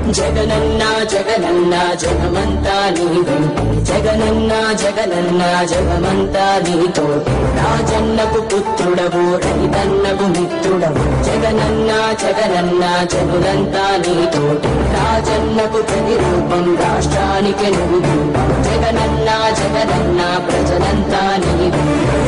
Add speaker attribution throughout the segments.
Speaker 1: జగనన్న జగనన్న జగమంతా నీ వెంటే జగనన్న జగనన్న జగమంతా నీతో రాజన్నకు పుత్రుడవు రైతన్నకు మిత్రుడవు జగనన్న జగనన్న జగులంతా నీతోటి రాజన్నకు ప్రతిరూపం రాష్ట్రానికి నువ్వు జగనన్న జగనన్న ప్రజలంతా నీ వెంటే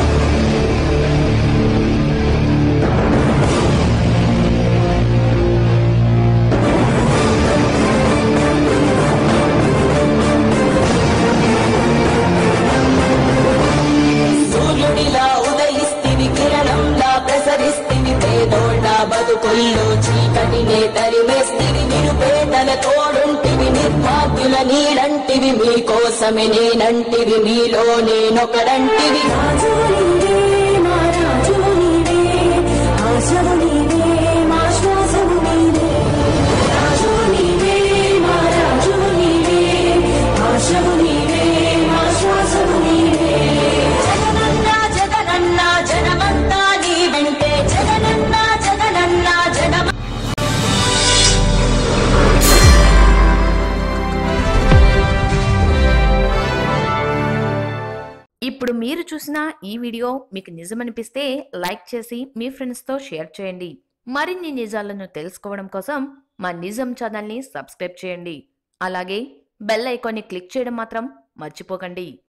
Speaker 1: సూర్యుడిలా ఉదయిస్తివి కిరణంలా ప్రసరిస్తివి పేదోళ్ళ బతుకుల్లో చీకటినే తరిమేస్తివి నిరుపేదల తోడుంటివి నిర్భాగ్యుల నీడంటివి మీకోసమే నేనంటివి మీలో నేనొకడంటివి
Speaker 2: రాజువు నీవే మా రాజువు నీవే ఆశవు నీవే మా శ్వాసవు నీవే రాజువు నీవే మా రాజువు నీవే ఆశవు నీవే మా శ్వాసవు నీవే
Speaker 1: జగనన్న జగనన్న జనమంతా నీ వెంటే జగనన్న జగనన్న జగమ
Speaker 3: ఇప్పుడు మీరు చూసిన ఈ వీడియో మీకు నిజమనిపిస్తే లైక్ చేసి మీ ఫ్రెండ్స్తో షేర్ చేయండి మరిన్ని నిజాలను తెలుసుకోవడం కోసం మా నిజం ఛానల్ని సబ్స్క్రైబ్ చేయండి అలాగే బెల్ ఐకాన్ని క్లిక్ చేయడం మాత్రం మర్చిపోకండి